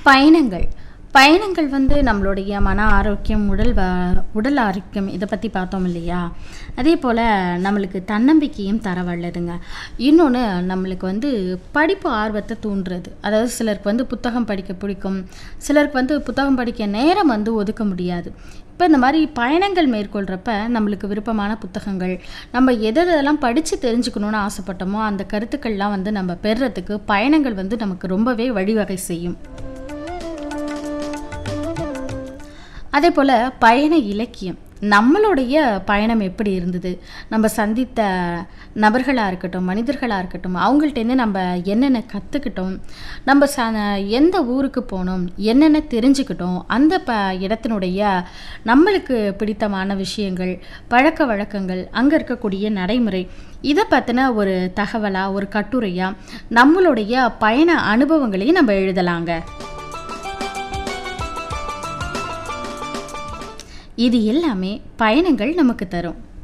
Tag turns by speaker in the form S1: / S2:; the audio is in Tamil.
S1: பயணங்கள் பயணங்கள் வந்து நம்மளுடைய மன ஆரோக்கியம் உடல் வ உடல் ஆரோக்கியம் இதை பற்றி பார்த்தோம் இல்லையா அதே போல் நம்மளுக்கு தன்னம்பிக்கையும் தர வல்லதுங்க இன்னொன்று நம்மளுக்கு வந்து படிப்பு ஆர்வத்தை தூண்டுறது அதாவது சிலருக்கு வந்து புத்தகம் படிக்க பிடிக்கும் சிலருக்கு வந்து புத்தகம் படிக்க நேரம் வந்து ஒதுக்க முடியாது இப்போ இந்த மாதிரி பயணங்கள் மேற்கொள்கிறப்ப நம்மளுக்கு விருப்பமான புத்தகங்கள் நம்ம எது எதெல்லாம் படித்து தெரிஞ்சுக்கணுன்னு ஆசைப்பட்டோமோ அந்த கருத்துக்கள்லாம் வந்து நம்ம பெறுறதுக்கு பயணங்கள் வந்து நமக்கு ரொம்பவே வழிவகை செய்யும் அதே போல் பயண இலக்கியம் நம்மளுடைய பயணம் எப்படி இருந்தது நம்ம சந்தித்த நபர்களாக இருக்கட்டும் மனிதர்களாக இருக்கட்டும் அவங்கள்ட்டேருந்து நம்ம என்னென்ன கற்றுக்கிட்டோம் நம்ம ச எந்த ஊருக்கு போனோம் என்னென்ன தெரிஞ்சுக்கிட்டோம் அந்த ப இடத்தினுடைய நம்மளுக்கு பிடித்தமான விஷயங்கள் பழக்க வழக்கங்கள் அங்கே இருக்கக்கூடிய நடைமுறை இதை பற்றின ஒரு தகவலாக ஒரு கட்டுரையாக நம்மளுடைய பயண அனுபவங்களையும் நம்ம எழுதலாங்க இது எல்லாமே பயணங்கள் நமக்கு தரும்